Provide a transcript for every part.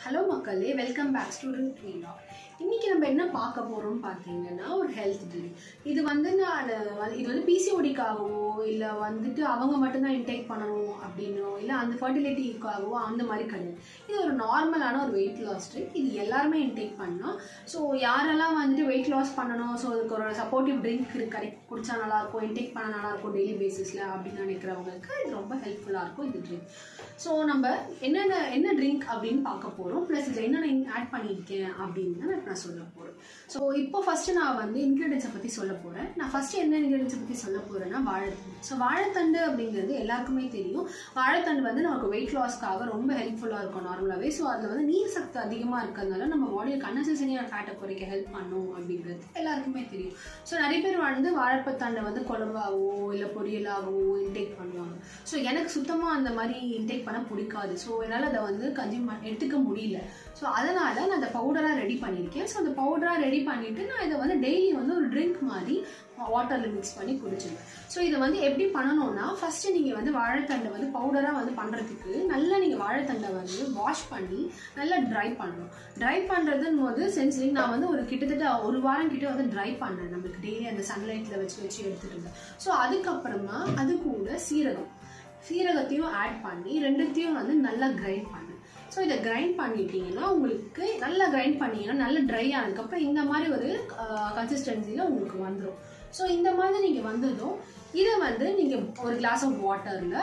hello மக்களே welcome back student வீலா இன்னைக்கு நம்ம என்ன பார்க்க போகிறோம் பார்த்தீங்கன்னா ஒரு ஹெல்த் ட்ரிங்க் இது வந்து நான் வந்து- இது வந்து பிசிஓடிக்காகவோ இல்லை வந்துட்டு அவங்க மட்டும்தான் இன்டேக் பண்ணணும் அப்படின்னோ இல்லை அந்த ஃபர்டிலிட்டிக்காகவோ அந்த மாதிரி கிடையாது இது ஒரு நார்மலான ஒரு வெயிட் லாஸ் ட்ரிங்க் இது எல்லாருமே இன்டேக் பண்ணலாம் ஸோ யாரெல்லாம் வந்துட்டு வெயிட் லாஸ் பண்ணணும் ஸோ அதுக்கு ஒரு சப்போர்ட்டிவ் ட்ரிங்க் கடை குடிச்சா நல்லாயிருக்கும் இன்டேக் பண்ண நல்லாயிருக்கும் டெய்லி பேசிஸில் அப்படின்னு நினைக்கிறவங்களுக்கு இது ரொம்ப ஹெல்ப்ஃபுல்லாக இருக்கும் இந்த ட்ரிங்க் ஸோ நம்ம என்னென்ன என்ன ட்ரிங்க் அப்படின்னு பார்க்க போகிறோம் ப்ளஸ் இதில் என்னென்ன ஆட் பண்ணியிருக்கேன் அப்படின்னு தான் நான் சொல்ல போகிறேன் ஸோ இப்போ ஃபஸ்ட்டு நான் வந்து இன்க்ரீடியன்ஸை பற்றி சொல்ல போகிறேன் நான் ஃபஸ்ட்டு என்ன இன்க்ரீடியன்ஸை பற்றி சொல்ல போகிறேன்னா வாழைத்தண்டு ஸோ வாழைத்தண்டு அப்படிங்கிறது எல்லாருக்குமே தெரியும் வாழைத்தண்டு வந்து நமக்கு வெயிட் லாஸ்க்காக ரொம்ப ஹெல்ப்ஃபுல்லாக இருக்கும் நார்மலாகவே ஸோ அதில் வந்து நீர் சத்து அதிகமாக இருக்கிறதுனால நம்ம பாடியில் கன்னசரியான ஃபேட்டை குறைக்க ஹெல்ப் பண்ணும் அப்படிங்கிறது எல்லாருக்குமே தெரியும் ஸோ நிறைய பேர் வந்து வாழைப்பத்தண்டை வந்து குழம்பாவோ இல்லை பொரியலாகவோ இன்டேக் பண்ணுவாங்க ஸோ எனக்கு சுத்தமாக அந்த மாதிரி இன்டேக் பண்ண பிடிக்காது ஸோ என்னால் அதை வந்து கன்சியூம் எடுத்துக்க முடியல ஸோ அதனால் நான் அந்த பவுடராக ரெடி பண்ணியிருக்கேன் ஸோ அந்த பவுடராக ரெடி பண்ணிவிட்டு நான் இதை வந்து டெய்லி வந்து ஒரு ட்ரிங்க் மாதிரி வாட்டரில் மிக்ஸ் பண்ணி குடிச்சிடுவேன் ஸோ இதை வந்து எப்படி பண்ணணும்னா ஃபஸ்ட்டு நீங்கள் வந்து வாழைத்தண்டை வந்து பவுடராக வந்து பண்ணுறதுக்கு நல்லா நீங்கள் வாழைத்தண்டை வந்து வாஷ் பண்ணி நல்லா ட்ரை பண்ணணும் ட்ரை பண்ணுறதுன்னு போது சென்சிலிங் நான் வந்து ஒரு கிட்டத்தட்ட ஒரு வாரம் கிட்ட வந்து ட்ரை பண்ணேன் நமக்கு டெய்லி அந்த சன்லைட்டில் வச்சு வச்சு எடுத்துகிட்டு இருந்தேன் ஸோ அதுக்கப்புறமா அது கூட சீரகம் சீரகத்தையும் ஆட் பண்ணி ரெண்டுத்தையும் வந்து நல்லா கிரைண்ட் பண்ணேன் ஸோ இதை கிரைண்ட் பண்ணிட்டீங்கன்னா உங்களுக்கு நல்லா கிரைண்ட் பண்ணீங்கன்னா நல்லா ட்ரை ஆனதுக்கப்புறம் இந்த மாதிரி ஒரு கன்சிஸ்டன்சியில் உங்களுக்கு வந்துடும் ஸோ இந்த மாதிரி நீங்கள் வந்ததும் இதை வந்து நீங்கள் ஒரு கிளாஸ் ஆஃப் வாட்டரில்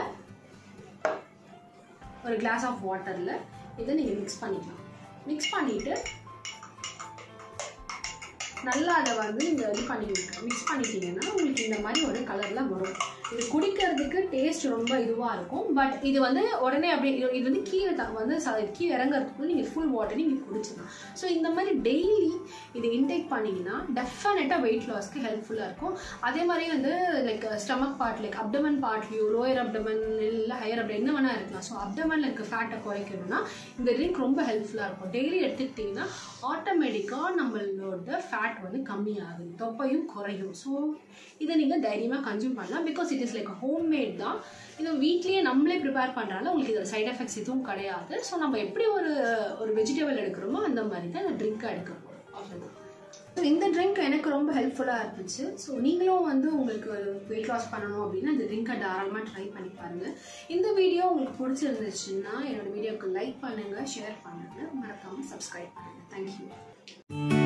ஒரு கிளாஸ் ஆஃப் வாட்டரில் இதை நீங்கள் மிக்ஸ் பண்ணிக்கலாம் மிக்ஸ் பண்ணிவிட்டு நல்லா அதை வந்து இந்த இது பண்ணிக்கிட்டு மிக்ஸ் பண்ணிட்டீங்கன்னா உங்களுக்கு இந்த மாதிரி ஒரு கலரில் வரும் இது குடிக்கிறதுக்கு டேஸ்ட் ரொம்ப இதுவாக இருக்கும் பட் இது வந்து உடனே அப்படி இது இது வந்து கீழே தான் வந்து ச- கீழே இறங்குறதுக்குள்ள நீங்கள் ஃபுல் வாட்டர் நீங்கள் குடிச்சிடலாம் ஸோ இந்த மாதிரி டெய்லி இது இன்டேக் பண்ணிங்கன்னா டெஃபினட்டாக வெயிட் லாஸ்க்கு ஹெல்ப்ஃபுல்லாக இருக்கும் அதே மாதிரி வந்து like stomach part like abdomen பார்ட்லேயோ லோயர் அப்டமன் இல்லை ஹையர் அப்டம் என்ன வேணால் இருக்கலாம் ஸோ அப்டமனில் இருக்க ஃபேட்டை குறைக்கணும்னா இந்த ட்ரிங்க் ரொம்ப ஹெல்ப்ஃபுல்லாக இருக்கும் டெய்லி எடுத்துக்கிட்டிங்கன்னா ஆட்டோமேட்டிக்காக நம்மளோட ஃபேட் வந்து கம்மியாகுது தொப்பையும் குறையும் ஸோ இதை நீங்கள் தைரியமாக கன்சியூம் பண்ணலாம் because it is like home made தான் இது வீட்லேயே நம்மளே ப்ரிப்பேர் பண்ணுறனால உங்களுக்கு இதில் சைட் எஃபெக்ட்ஸ் எதுவும் கிடையாது ஸோ நம்ம எப்படி ஒரு ஒரு வெஜிடபிள் எடுக்கிறோமோ அந்த மாதிரி தான் இந்த ட்ரிங்க்கை எடுக்க போகிறோம் அவ்வளோதான் ஸோ இந்த ட்ரிங்க் எனக்கு ரொம்ப ஹெல்ப்ஃபுல்லாக இருந்துச்சு ஸோ நீங்களும் வந்து உங்களுக்கு வெயிட் லாஸ் பண்ணணும் அப்படின்னா இந்த ட்ரிங்கை தாராளமாக ட்ரை பண்ணி பாருங்கள் இந்த வீடியோ உங்களுக்கு பிடிச்சிருந்துச்சுன்னா என்னோட வீடியோக்கு லைக் பண்ணுங்கள் ஷேர் பண்ணுங்கள் மறக்காமல் சப்ஸ்கிரைப் பண்ணுங்கள் தேங்க்யூ